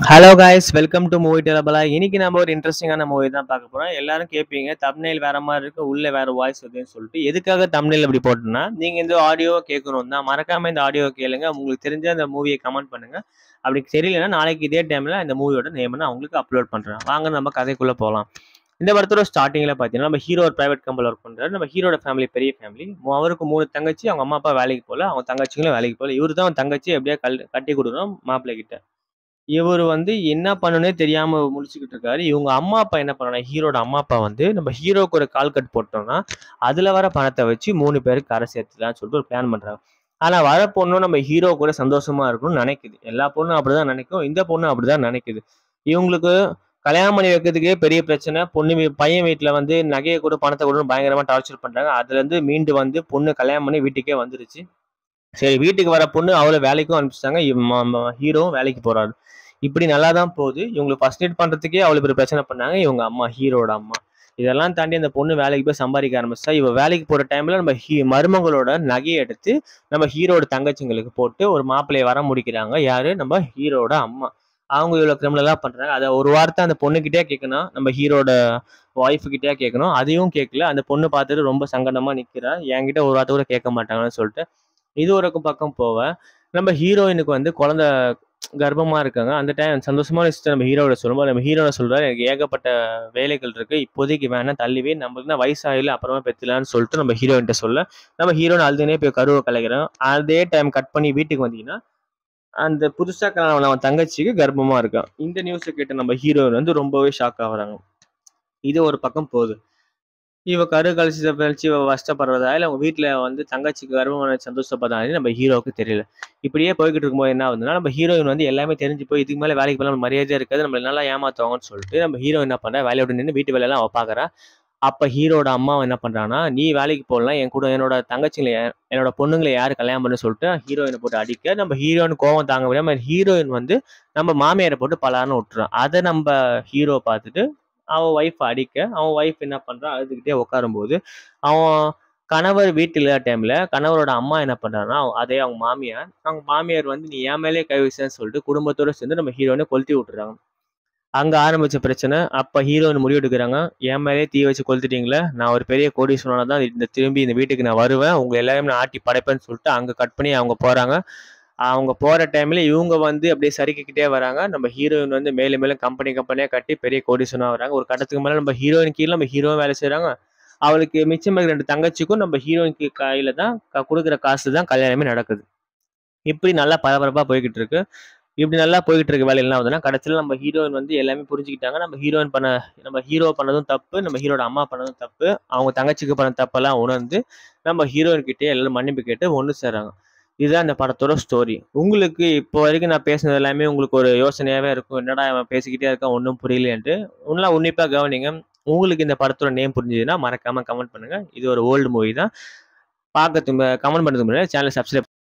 hello guys welcome to movie டெலபலா இன்னைக்கு நம்ம ஒரு இன்ட்ரெஸ்டிங்கான மூவி தான் பார்க்க போறோம் எல்லாரும் கேட்பீங்க தம்ப்நெயில் வேற மாதிரி இருக்கு உள்ள வேற வாய்ஸ் வருதுன்னு சொல்லிட்டு எதுக்காக தம்ப்நெயில் அப்படி போட்டோம்னா நீங்க இந்த ஆடியோ கேட்கணும் தான் மறக்காம இந்த ஆடியோ கேளுங்க உங்களுக்கு தெரிஞ்ச அந்த மூவியை கமெண்ட் பண்ணுங்க அப்படி தெரியலன்னா நாளைக்கு இதே டைம்ல இந்த மூவியோட நேம் நான் உங்களுக்கு அப்லோட் பண்றேன் வாங்க நம்ம கதைக்குள்ள போகலாம் இந்த படத்தோட ஸ்டார்டிங்ல பார்த்தீங்கன்னா நம்ம ஹீரோ ஒரு பிரைவேட் கம்பெனியில் ஒர்க் பண்றாரு நம்ம ஹீரோட ஃபேமிலி பெரிய ஃபேமிலி அவருக்கு மூணு தங்கச்சி அவங்க அம்மா அப்பா வேலைக்கு போகல அவங்க தங்கச்சிங்களும் வேலைக்கு போகல இவரு தான் தங்கச்சி எப்படியா கல் கட்டி கொடுக்கணும் மாப்பிள்ளை கிட்ட இவர் வந்து என்ன பண்ணணும்னே தெரியாம முழிச்சுக்கிட்டு இருக்காரு இவங்க அம்மா அப்பா என்ன பண்ணாங்க ஹீரோட அம்மா அப்பா வந்து நம்ம ஹீரோக்கு ஒரு கால் கட் போட்டோம்னா அதுல வர பணத்தை வச்சு மூணு பேருக்கு கரை சேர்த்துலாம்னு சொல்லிட்டு ஒரு பிளான் பண்றாங்க ஆனா வர பொண்ணும் நம்ம ஹீரோ கூட சந்தோஷமா இருக்கணும்னு நினைக்குது எல்லா பொண்ணும் அப்படிதான் நினைக்கும் இந்த பொண்ணும் அப்படிதான் நினைக்குது இவங்களுக்கு கல்யாணம் பண்ணி வைக்கிறதுக்கே பெரிய பிரச்சனை பொண்ணு வீ- பையன் வீட்டுல வந்து நகையை கூட பணத்தை கூட பயங்கரமா டார்ச்சர் பண்றாங்க அதுல இருந்து மீண்டு வந்து பொண்ணு கல்யாணம் பண்ணி வீட்டுக்கே வந்துருச்சு சரி வீட்டுக்கு வர பொண்ணு அவளை வேலைக்கும் அனுப்பிச்சிட்டாங்க ஹீரோவும் வேலைக்கு போறாரு இப்படி நல்லா தான் போகுது இவங்களுக்கு ஃபர்ஸ்ட் எய்ட் பண்றதுக்கே அவ்வளவு பெரிய பிரச்சனை பண்ணாங்க இவங்க அம்மா ஹீரோட அம்மா இதெல்லாம் தாண்டி அந்த பொண்ணு வேலைக்கு போய் சம்பாதிக்க ஆரம்பிச்சா இவ வேலைக்கு போற டைம்ல நம்ம ஹீ மருமகளோட நகையை எடுத்து நம்ம ஹீரோட தங்கச்சிங்களுக்கு போட்டு ஒரு மாப்பிள்ளைய வர முடிக்கிறாங்க யாரு நம்ம ஹீரோட அம்மா அவங்க இவ்வளவு கிரிமினலா பண்றாங்க அதை ஒரு வார்த்தை அந்த பொண்ணுகிட்டே கேட்கணும் நம்ம ஹீரோட ஒய்ஃபு கிட்டே கேட்கணும் அதையும் கேட்கல அந்த பொண்ணு பார்த்துட்டு ரொம்ப சங்கடமா நிக்கிறா என்கிட்ட ஒரு வார்த்தை கூட கேட்க மாட்டாங்கன்னு சொல்லிட்டு இது ஒரு பக்கம் போவ நம்ம ஹீரோயினுக்கு வந்து குழந்தை கர்ப்பமா இருக்காங்க அந்த டைம் சந்தோஷமான விஷயத்த நம்ம ஹீரோட சொல்லும்போது நம்ம ஹீரோட சொல்றாரு எனக்கு ஏகப்பட்ட வேலைகள் இருக்கு இப்போதைக்கு வேணாம் தள்ளிவே நம்மளுக்கு தான் வயசாகல அப்புறமா பெத்துலான்னு சொல்லிட்டு நம்ம ஹீரோயின்ட்ட சொல்ல நம்ம ஹீரோயின் அழுதுனே போய் கருவை கலைக்கிறோம் அதே டைம் கட் பண்ணி வீட்டுக்கு வந்தீங்கன்னா அந்த புதுசா கல்யாணம் அவன் தங்கச்சிக்கு கர்ப்பமா இருக்கான் இந்த நியூஸை கேட்டு நம்ம ஹீரோயின் வந்து ரொம்பவே ஷாக் ஆகுறாங்க இது ஒரு பக்கம் போகுது இவ கரு கழிச்சு கழிச்சு இவ கஷ்டப்படுறதா இல்லை அவங்க வீட்டில் வந்து தங்கச்சிக்கு கர்ப்பமான சந்தோஷப்படுறதா நம்ம ஹீரோவுக்கு தெரியல இப்படியே போய்கிட்டு இருக்கும்போது என்ன ஆகுதுன்னா நம்ம ஹீரோயின் வந்து எல்லாமே தெரிஞ்சு போய் இதுக்கு மேலே வேலைக்கு போகலாம் மரியாதையாக இருக்காது நம்மள நல்லா ஏமாத்துவாங்கன்னு சொல்லிட்டு நம்ம ஹீரோ என்ன பண்ணுறா வேலையை விட்டு நின்று வீட்டு வேலையெல்லாம் அவ பார்க்குறா அப்போ ஹீரோட அம்மா என்ன பண்ணுறான்னா நீ வேலைக்கு போகலாம் என் கூட என்னோட தங்கச்சிங்களை யா- என்னோட பொண்ணுங்களை யார் கல்யாணம் பண்ண சொல்லிட்டு ஹீரோயினை போட்டு அடிக்க நம்ம ஹீரோயின் கோவம் தாங்க முடியாம ஹீரோயின் வந்து நம்ம மாமியாரை போட்டு பலான்னு விட்டுறான் அதை நம்ம ஹீரோ பார்த்துட்டு அவன் ஒய்ஃப் அடிக்க அவன் ஒய்ஃப் என்ன பண்றான் அழுதுகிட்டே உட்காரும்போது அவன் கணவர் வீட்டில் இல்லாத டைம்ல கணவரோட அம்மா என்ன பண்றாங்கன்னா அவ- அதே அவங்க மாமியார் அவங்க மாமியார் வந்து நீ என் மேலே கை வீசுன்னு சொல்லிட்டு குடும்பத்தோட சேர்ந்து நம்ம ஹீரோயினை கொளுத்தி விட்டுறாங்க அங்க ஆரம்பிச்ச பிரச்சனை அப்ப ஹீரோயின் முடிவெடுக்கிறாங்க என் மேலே தீ வச்சு கொளுத்திட்டீங்களே நான் ஒரு பெரிய கோடீஸ்வரனா தான் இந்த திரும்பி இந்த வீட்டுக்கு நான் வருவேன் உங்க எல்லாரையும் நான் ஆட்டி படைப்பேன்னு சொல்லிட்டு அங்க கட் பண்ணி அவங்க போறாங்க அவங்க போற டைம்ல இவங்க வந்து அப்படியே சறுக்கிக்கிட்டே வராங்க நம்ம ஹீரோயின் வந்து மேலும் மேலும் கம்பெனி கம்பெனியா கட்டி பெரிய கோடீஸ்வரனா வராங்க ஒரு கட்டத்துக்கு மேல நம்ம ஹீரோயின் கீழே நம்ம ஹீரோவும் வேலை செய்றாங்க அவளுக்கு மிச்சம் இருக்கிற ரெண்டு தங்கச்சிக்கும் நம்ம ஹீரோயினுக்கு கையில தான் க- கொடுக்குற காசு தான் கல்யாணமே நடக்குது இப்படி நல்லா பரபரப்பா போய்கிட்டு இருக்கு இப்படி நல்லா போய்கிட்டு இருக்க வேலையில என்ன ஆகுதுன்னா கடைசியில் நம்ம ஹீரோயின் வந்து எல்லாமே புரிஞ்சுக்கிட்டாங்க நம்ம ஹீரோயின் பண்ண நம்ம ஹீரோ பண்ணதும் தப்பு நம்ம ஹீரோட அம்மா பண்ணதும் தப்பு அவங்க தங்கச்சிக்கு பண்ண தப்பெல்லாம் உணர்ந்து நம்ம ஹீரோயின் கிட்டே எல்லாரும் மன்னிப்பு கேட்டு ஒன்று சேர்றாங்க இதுதான் இந்த படத்தோட ஸ்டோரி உங்களுக்கு இப்போ வரைக்கும் நான் பேசுனது எல்லாமே உங்களுக்கு ஒரு யோசனையாவே இருக்கும் என்னடா அவன் பேசிக்கிட்டே இருக்கான் ஒன்றும் புரியலையன்ட்டு இன்னும் உன்னிப்பா கவனிங்க உங்களுக்கு இந்த படத்தோட நேம் புரிஞ்சுதுன்னா மறக்காம கமெண்ட் பண்ணுங்க இது ஒரு ஓல்டு மூவி தான் பார்க்கறதுக்கு கமெண்ட் பண்ணுறதுக்கு முன்னாடி சேனல் சப்ஸ்கிரைப்